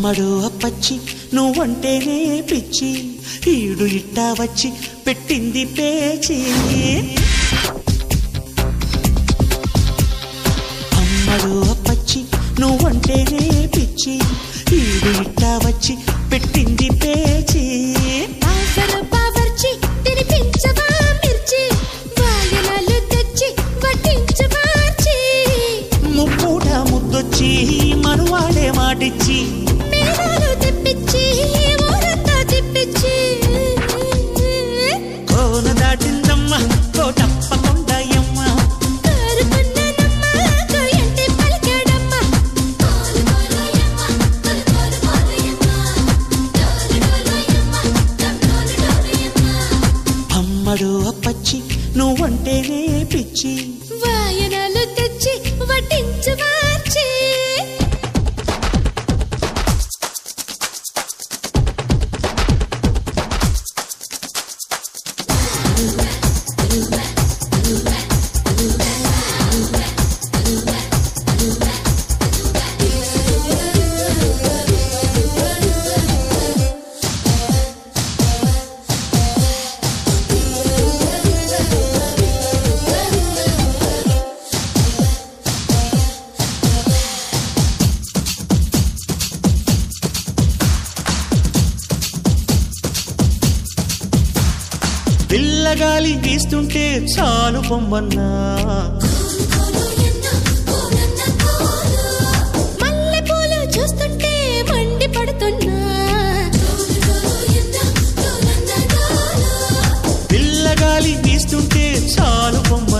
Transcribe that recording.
అమ్మడు అప్పచ్చి నువ్వంటేనే పిచ్చి ఈడు ఇట్టా వచ్చి పెట్టింది పేచి అమ్మడు అప్పచ్చి నువ్వంటేనే పిచ్చి ఈడు ఇట్టా వచ్చి పెట్టింది పేచి ఆసర బావర్చి తినిపించవా మిర్చి వాయనాలు తెచ్చి వడ్డించవార్చి ముప్పూట ముద్దొచ్చి మనువాడే మాటిచ్చి మేళాలు తెప్పించి ఊరంతా తిప్పించి కోన దాటిందమ్మ కోటప్పకొండయమ్మ కోరుకున్నానమ్మా కోయంటే పలికాడమ్మా కోలు కోలోయమ్మ కోలు కోలు కోలోయమ్మ డోలు డోలోయమ్మ డోలు డోలోయమ్మ అమ్మడు అప్పచ్చి నువ్వంటేనే పిచ్చి వాయనాలు తెచ్చి వడ్డించవార్చి పిల్లగాలి వీస్తుంటే చాలు పొమ్మన్నా మల్లెపూలు చూస్తుంటే మండి పడుతున్నా పిల్లగాలి వీస్తుంటే చాలు పొమ్మ